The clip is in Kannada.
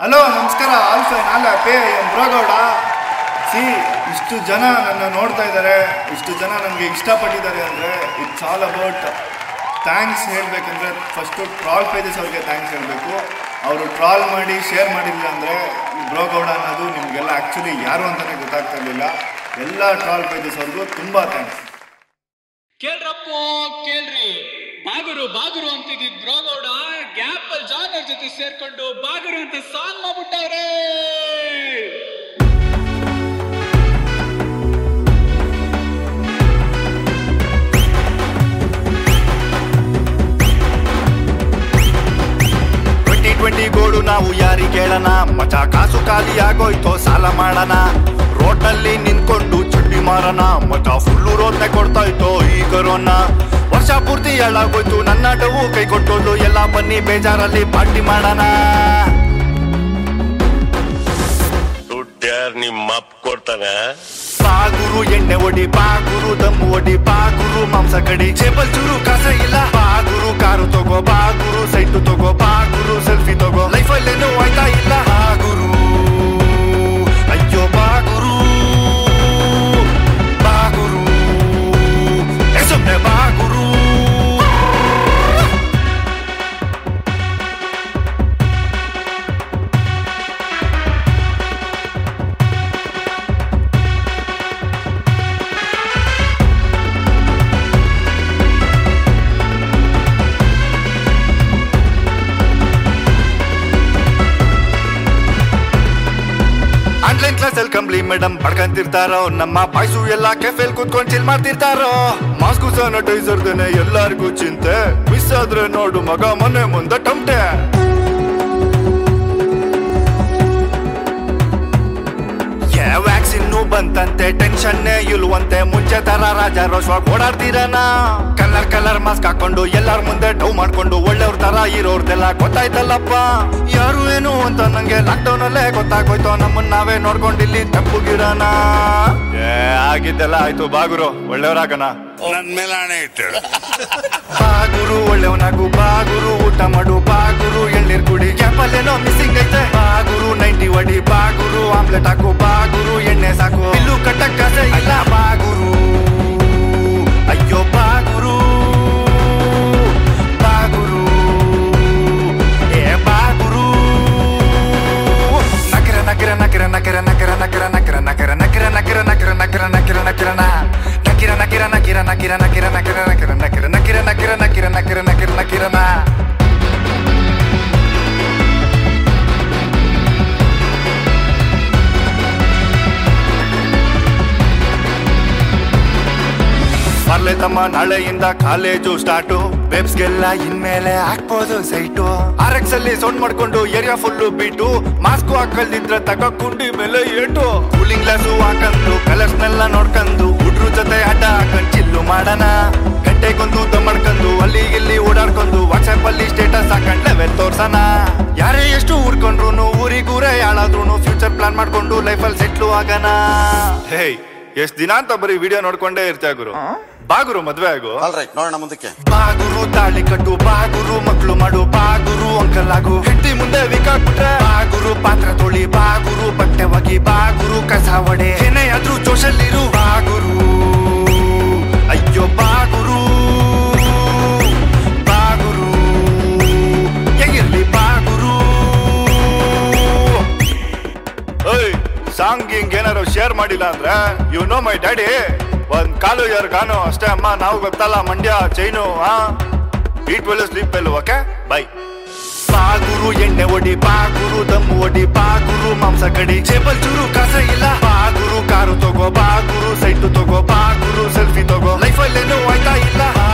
ಹಲೋ ನಮಸ್ಕಾರ ಆಲ್ಫೆ ನಾಳೆ ಪೇ ಎಂ ಬ್ರೋಗೌಡ ಸಿ ಇಷ್ಟು ಜನ ನನ್ನ ನೋಡ್ತಾ ಇದ್ದಾರೆ ಇಷ್ಟು ಜನ ನನಗೆ ಇಷ್ಟಪಟ್ಟಿದ್ದಾರೆ ಅಂದರೆ ಇಟ್ಸ್ ಆಲ್ ಅಬೌಟ್ ಥ್ಯಾಂಕ್ಸ್ ಹೇಳಬೇಕಂದ್ರೆ ಫಸ್ಟು ಟ್ರಾಲ್ ಪೇಜಸ್ ಅವ್ರಿಗೆ ಥ್ಯಾಂಕ್ಸ್ ಹೇಳಬೇಕು ಅವರು ಟ್ರಾಲ್ ಮಾಡಿ ಶೇರ್ ಮಾಡಿಲ್ಲ ಅಂದರೆ ಬ್ರೋಗೌಡ ಅನ್ನೋದು ನಿಮಗೆಲ್ಲ ಆ್ಯಕ್ಚುಲಿ ಯಾರು ಅಂತಲೇ ಗೊತ್ತಾಗ್ತಾ ಇರಲಿಲ್ಲ ಎಲ್ಲ ಟ್ರಾಲ್ ಪೇಜಸ್ ಅವ್ರಿಗೂ ತುಂಬ ಥ್ಯಾಂಕ್ಸ್ ಕೇಳ್ರಪ್ಪ ಕೇಳ್ರಿ ಬಾಗುರು ಬಾಗುರು ಅಂತಿದ್ದ ಬ್ರೋಗೌಡ ಗ್ಯಾಪ್ ಅಲ್ಲಿ ಜಾನರ್ ಜೊತೆ ಸೇರ್ಕೊಂಡು ಬಾಗುರು ಅಂತ ಸಾಂಗ್ ಮಾಡ್ಬಿಟ್ಟವ್ರೆ ಟ್ವೆಂಟಿ ಟ್ವೆಂಟಿ ಗೋಡು ನಾವು ಯಾರಿಗೆ ಕೇಳೋಣ ಮಚ ಕಾಸು ಖಾಲಿ ಆಗೋಯ್ತೋ ಸಾಲ ಮಾಡೋಣ ರೋಡ್ನಲ್ಲಿ ನಿಂತ್ಕೊಂಡು ಚಡ್ಡಿ ಮಾರಣ ಮಚ ಫುಲ್ಲು ರೋದ್ನೆ ಕೊಡ್ತಾಯ್ತೋ ಈ ಕೊರೋನಾ ವರ್ಷ ಪೂರ್ತಿ ಹಾಳಾಗೋಯ್ತು ನನ್ನ ಡವು ಕೈ ಕೊಟ್ಟೋದು ಎಲ್ಲ ಬನ್ನಿ ಬೇಜಾರಲ್ಲಿ ಪಾರ್ಟಿ ಮಾಡೋಣ ದುಡ್ಡ್ಯಾರ್ ನಿಮ್ಮ ಅಪ್ಪ ಕೊಡ್ತಾನೆ ಬಾಗುರು ಎಣ್ಣೆ ಒಡಿ ಬಾಗುರು ದಮ್ಮು ಒಡಿ ಬಾಗುರು ಮಾಂಸ ಕಡಿ ಚೇಬಲ್ ಚೂರು ಕಾಸ ಇಲ್ಲ ಬಾಗುರು ಕಾರು ತಗೋ ಬಾಗುರು ಸೈಟು ತಗೋ ಬಾಗುರು ಸೆಲ್ಫಿ ತಗೋ ಲೈಫಲ್ಲೇನು ಆಯ್ತಾ ಇಲ್ಲ ಬಾಗುರು ಅಯ್ಯೋ ಬಾಗುರು ಬಾಗುರು ಏ ಸುಮ್ನೆ ಬಾಗುರು ಆನ್ಲೈನ್ ಕ್ಲಾಸ್ ಅಲ್ಲಿ ಕಂಬ್ಲಿ ಮೇಡಮ್ ಪಡ್ಕಂತಿರ್ತಾರೋ ನಮ್ಮ ಬಾಯ್ಸು ಎಲ್ಲ ಕೆಫೆಲ್ ಕೂತ್ಕೊಂಡ್ ಚಿಲ್ ಮಾಡ್ತಿರ್ತಾರೋ ಮಾಸ್ಕು ಸ್ಯಾನಿಟೈಸರ್ದೇನೆ ಎಲ್ಲಾರ್ಗೂ ಚಿಂತೆ ಮಿಸ್ ಆದ್ರೆ ನೋಡು ಮಗ ಮನೆ ಮುಂದೆ ಟಮ್ಟೆ ಏ ವ್ಯಾಕ್ಸಿನ್ನು ಬಂತಂತೆ ಟೆನ್ಷನ್ನೇ ಇಲ್ವಂತೆ ಮುಂಚೆ ತರ ರಾಜ ರೋಷವಾಗಿ ಓಡಾಡ್ತೀರನ ಕಲರ್ ಕಲರ್ ಮಾಸ್ಕ್ ಹಾಕೊಂಡು ಎಲ್ಲಾರ ಮುಂದೆ ಡೌ ಮಾಡ್ಕೊಂಡು ಒಳ್ಳೆಯವ್ರ ತರ ಇರೋರ್ದೆಲ್ಲ ಗೊತ್ತಾಯ್ತಲ್ಲಪ್ಪ ಯಾರು ಏನು ಅಂತ ನಂಗೆ ಲಾಕ್ಡೌನ್ ಅಲ್ಲೇ ಗೊತ್ತಾಗೋಯ್ತು ನಮ್ಮನ್ನ ನಾವೇ ನೋಡ್ಕೊಂಡು ಇಲ್ಲಿ ತಪ್ಪುಗಿರೋಣ ಏ ಆಗಿದ್ದೆಲ್ಲ ಆಯ್ತು ಬಾಗುರು ಒಳ್ಳೆಯವ್ರಾಗಣ ನನ್ ಮೇಲೆ ಹಣೆ ಇಟ್ಟು ಬಾಗುರು ಒಳ್ಳೆಯವನಾಗು ಬಾಗುರು ಊಟ ಮಾಡು ಬಾಗುರು ಎಳ್ನೀರ್ ಕುಡಿ ಕ್ಯಾಪಲ್ಲೇನೋ ಮಿಸ್ಸಿಂಗ್ ಐತೆ ಬಾಗುರು ನೈಂಟಿ ಒಡಿ ಬಾಗುರು ಆಮ್ಲೆಟ್ ಹಾಕು ಬಾಗುರು ಎಣ್ಣೆ ಸಾಕು ಇಲ್ಲು ಕಟ್ಟಕ್ ಕಾಸೆ ಇಲ್ಲ ಬಾಗುರು ಅಯ್ಯೋ ಬಾಗುರು ಬಾಗುರು ಏ ಬಾಗುರು ನಕರ ನಕರ ನಕರ ನಕರ ನಕರ ನಕರ ನಕರ ನಕರ ನಕರ ನಕರ ನಕರ ನಕರ ನಕರ ನಕರ ನಕಿರ ನಕಿರ ನಕಿರ ನಕಿರ ನಕಿರ ನಕಿರ ನಕಿರ ನಕಿರ ನಕಿರ ನಕಿರ ನಕಿರ ನಕಿರ ನಕಿರ ನಕಿರನ ಬರ್ಲೆ ತಮ್ಮ ನಾಳೆಯಿಂದ ಕಾಲೇಜು ಸ್ಟಾರ್ಟು ವೆಬ್ಸ್ಗೆಲ್ಲ ಇನ್ಮೇಲೆ ಹಾಕ್ಬೋದು ಸೈಟು ಆರ್ ಎಕ್ಸ್ ಅಲ್ಲಿ ಸೌಂಡ್ ಮಾಡ್ಕೊಂಡು ಏರಿಯಾ ಫುಲ್ಲು ಬೀಟು ಮಾಸ್ಕ್ ಹಾಕಲ್ದಿದ್ರೆ ತಗ ಕುಂಡಿ ಮೇಲೆ ಏಟು ಕೂಲಿಂಗ್ ಗ್ಲಾಸು ಹಾಕಂದು ಕಲರ್ಸ್ನೆಲ್ಲ ನೋಡ್ಕಂದು ಹುಡ್ರು ಜೊತೆ ಆಟ ಹಾಕೊಂಡ್ ಚಿಲ್ಲು ಮಾಡೋಣ ಗಂಟೆಗೊಂದು ದಮ್ಮಡ್ಕೊಂಡು ಅಲ್ಲಿ ಇಲ್ಲಿ ಓಡಾಡ್ಕೊಂಡು ವಾಟ್ಸ್ಆಪ್ ಅಲ್ಲಿ ಸ್ಟೇಟಸ್ ಹಾಕೊಂಡ್ ಲೆವೆಲ್ ತೋರ್ಸಣ ಯಾರೇ ಎಷ್ಟು ಊರ್ಕೊಂಡ್ರು ಊರಿಗೂರೇ ಯಾಳಾದ್ರೂ ಫ್ಯೂಚರ್ ಪ್ಲಾನ್ ಮಾಡ್ಕೊಂಡು ಲೈಫಲ್ಲಿ ಸೆಟ್ಲು ಆಗೋಣ ಹೇಯ್ ಎಷ್ಟ್ ದಿನ ಅಂತ ಬರೀ ವಿಡಿಯೋ ನೋಡ್ಕೊಂಡೇ ಇರ್ತೀಯ ಗುರು ಬಾಗುರು ಮದ್ವೆ ಆಗು ಆಲ್ ರೈಟ್ ನೋಡೋಣ ಮುಂದಕ್ಕೆ ಬಾಗುರು ತಾಳಿ ಕಟ್ಟು ಬಾಗುರು ಮಕ್ಳು ಮಾಡು ಬಾಗುರು ಅಂಕಲ್ ಆಗು ಹೆಂಡತಿ ಮುಂದೆ ವಿಕಾಕ್ಬಿಟ್ರೆ ಬಾಗುರು ಪಾತ್ರ ತೊಳಿ ಬಾಗುರು ಬಟ್ಟೆ ಒಗಿ ಬಾಗುರು ಕಸ ಒಡೆ ಏನೇ ಆದ್ರೂ ಜೋಶಲ್ಲಿರು ಬಾಗುರು ಅಯ್ಯೋ ಬಾಗುರು ಬಾಗುರು ಹೆಂಗಿರ್ಲಿ ಬಾಗುರು ಏಯ್ ಸಾಂಗ್ ಹಿಂಗ್ ಏನಾರು ಶೇರ್ ಮಾಡಿಲ್ಲ ಅಂದ್ರೆ ಯು ನೋ ಮೈ ಡ್ಯಾಡಿ ಒಂದ್ ಕಾಲು ಯಾರು ಗಾನು ಅಷ್ಟೇ ಅಮ್ಮ ನಾವು ಗೊತ್ತಲ್ಲ ಮಂಡ್ಯ ಚೈನು ಹಾ eat well sleep well okay bye ಬಾಗುರು ಎಣ್ಣೆ ಒಡಿ ಬಾಗುರು ದಮ್ಮು ಒಡಿ ಬಾಗುರು ಮಾಂಸ ಕಡಿ ಚೇಬಲ್ ಚೂರು ಕಾಸ ಇಲ್ಲ ಬಾಗುರು ಕಾರು ತಗೋ ಬಾಗುರು ಸೈಟು ತಗೋ ಬಾಗುರು ಸೆಲ್ಫಿ ತಗೋ ಲೈಫಲ್ಲೇನು ಆಯ್ತಾ ಇಲ್ಲ